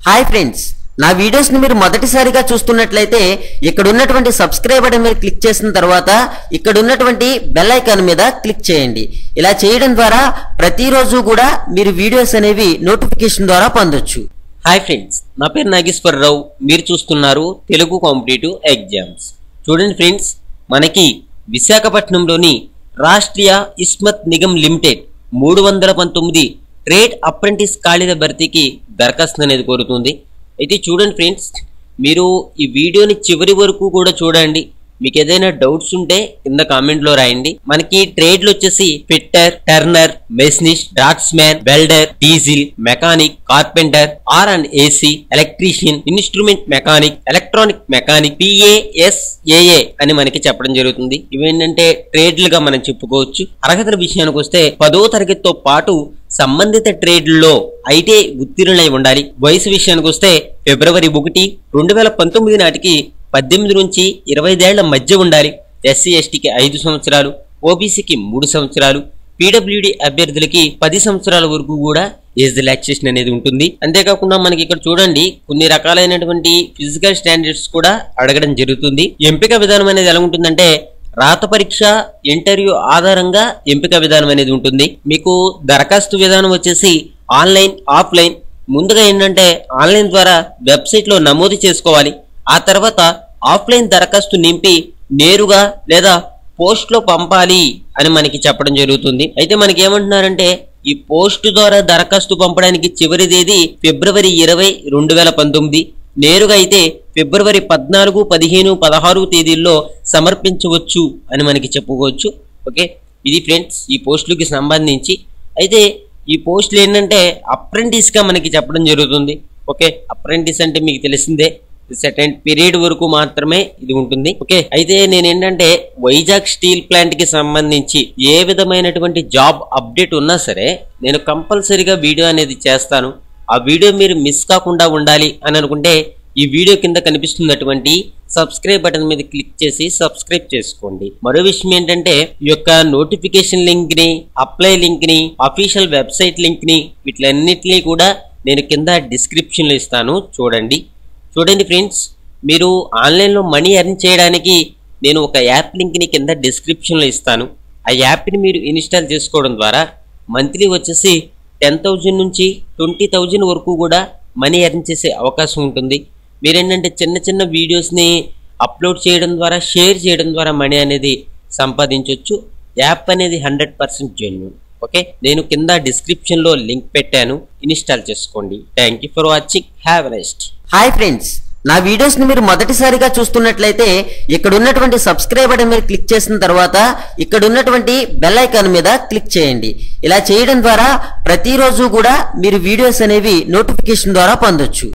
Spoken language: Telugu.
హాయ్ ఫ్రెండ్స్ నా వీడియోస్ ని మీరు మొదటిసారిగా చూస్తున్నట్లయితే ఇక్కడ ఉన్నటువంటి సబ్స్క్రైబ్ బటన్ మీద క్లిక్ చేసిన తర్వాత ఇక్కడ ఉన్నటువంటి బెల్ ఐకాన్ మీద క్లిక్ చేయండి ఇలా చేయడం ద్వారా ప్రతిరోజు కూడా మీరు వీడియోస్ అనేవి నోటిఫికేషన్ ద్వారా పొందొచ్చు హాయ్ ఫ్రెండ్స్ నా పేరు నాగేశ్వరరావు మీరు చూస్తున్నారు తెలుగు కాంపిటేటివ్ ఎగ్జామ్స్ చూడండి ఫ్రెండ్స్ మనకి విశాఖపట్నంలోని రాష్ట్రీయ ఇస్మత్ నిగమ్ లిమిటెడ్ మూడు వందల పంతొమ్మిది ట్రేడ్ అప్రెంటిస్ ఖాళీల భర్తీకి దరఖాస్తు అనేది కోరుతుంది అయితే చూడండి ఫ్రెండ్స్ మీరు ఈ వీడియోని చివరి వరకు కూడా చూడండి మీకు ఏదైనా డౌట్స్ ఉంటే కింద కామెంట్ లో రాయండి మనకి ట్రేడ్లు వచ్చేసి fitter turner machinist draughtsman welder diesel mechanic carpenter R and AC electrician instrument mechanic electronic mechanic పిఏఎస్ఏఏ అని మనకి చెప్పడం జరుగుతుంది ఇవేంటంటే ట్రేడ్లుగా మనం చెప్పుకోవచ్చు అర్హతల విషయానికి వస్తే పదో తరగతితో పాటు సంబంధిత ట్రేడ్లలో ఐటీఐ ఉత్తీర్ణులై ఉండాలి వయసు విషయానికి వస్తే ఫిబ్రవరి ఒకటి రెండు వేల పంతొమ్మిది నాటికి పద్దెనిమిది నుంచి ఇరవై ఐదేళ్ల మధ్య ఉండాలి ఎస్సీ ఎస్టీకి ఐదు సంవత్సరాలు ఓబీసీకి మూడు సంవత్సరాలు పీడబ్ల్యూడి అభ్యర్థులకి పది సంవత్సరాల వరకు కూడా ఏజ్ రిలాక్సేషన్ అనేది ఉంటుంది అంతేకాకుండా మనకి ఇక్కడ చూడండి కొన్ని రకాలైనటువంటి ఫిజికల్ స్టాండర్డ్స్ కూడా అడగడం జరుగుతుంది ఎంపిక విధానం అనేది ఎలా ఉంటుందంటే రాత పరీక్ష ఇంటర్వ్యూ ఆధారంగా ఎంపిక విధానం అనేది ఉంటుంది మీకు దరఖాస్తు విధానం వచ్చేసి ఆన్లైన్ ఆఫ్లైన్ ముందుగా ఏంటంటే ఆన్లైన్ ద్వారా వెబ్సైట్లో నమోదు చేసుకోవాలి ఆ తర్వాత ఆఫ్లైన్ దరఖాస్తు నింపి నేరుగా లేదా పోస్ట్ లో పంపాలి అని మనకి చెప్పడం జరుగుతుంది అయితే మనకి ఏమంటున్నారంటే ఈ పోస్ట్ ద్వారా దరఖాస్తు పంపడానికి చివరి తేదీ ఫిబ్రవరి ఇరవై రెండు వేల పంతొమ్మిది నేరుగా అయితే ఫిబ్రవరి పద్నాలుగు పదిహేను పదహారు తేదీల్లో సమర్పించవచ్చు అని మనకి చెప్పుకోవచ్చు ఓకే ఇది ఫ్రెండ్స్ ఈ పోస్టులకి సంబంధించి అయితే ఈ పోస్టులు ఏంటంటే అప్రెంటిస్ గా మనకి చెప్పడం జరుగుతుంది ఓకే అప్రెంటిస్ అంటే మీకు తెలిసిందే సెకండ్ పీరియడ్ వరకు మాత్రమే ఇది ఉంటుంది ఓకే అయితే నేను ఏంటంటే వైజాగ్ స్టీల్ ప్లాంట్ కి సంబంధించి ఏ విధమైనటువంటి జాబ్ అప్డేట్ ఉన్నా సరే నేను కంపల్సరీగా వీడియో అనేది చేస్తాను ఆ వీడియో మీరు మిస్ కాకుండా ఉండాలి అని అనుకుంటే ఈ వీడియో కింద కనిపిస్తున్నటువంటి సబ్స్క్రైబ్ బటన్ మీద క్లిక్ చేసి సబ్స్క్రైబ్ చేసుకోండి మరో విషయం ఏంటంటే ఈ యొక్క నోటిఫికేషన్ లింక్ ని అప్లై లింక్ ని అఫీషియల్ వెబ్సైట్ లింక్ ని వీటిలన్నిటినీ కూడా నేను కింద డిస్క్రిప్షన్ లో ఇస్తాను చూడండి చూడండి ఫ్రెండ్స్ మీరు ఆన్లైన్లో మనీ ఎర్న్ చేయడానికి నేను ఒక యాప్ లింక్ని కింద డిస్క్రిప్షన్లో ఇస్తాను ఆ యాప్ని మీరు ఇన్స్టాల్ చేసుకోవడం ద్వారా మంత్లీ వచ్చేసి టెన్ థౌజండ్ నుంచి ట్వంటీ థౌజండ్ వరకు కూడా మనీ ఎర్న్ చేసే అవకాశం ఉంటుంది మీరేంటంటే చిన్న చిన్న వీడియోస్ని అప్లోడ్ చేయడం ద్వారా షేర్ చేయడం ద్వారా మనీ అనేది సంపాదించవచ్చు యాప్ అనేది హండ్రెడ్ పర్సెంట్ జెన్యున్ ఓకే నేను కింద డిస్క్రిప్షన్లో లింక్ పెట్టాను ఇన్స్టాల్ చేసుకోండి thank you for watching have next hi friends నా వీడియోస్ ని మీరు మొదటిసారిగా చూస్తున్నట్లయితే ఇక్కడ ఉన్నటువంటి సబ్స్క్రైబ్ బటన్ మీద క్లిక్ చేసిన తర్వాత ఇక్కడ ఉన్నటువంటి బెల్ ఐకాన్ మీద క్లిక్ చేయండి ఇలా చేయడం ద్వారా ప్రతిరోజు కూడా మీరు వీడియోస్ అనేవి నోటిఫికేషన్ ద్వారా పొందొచ్చు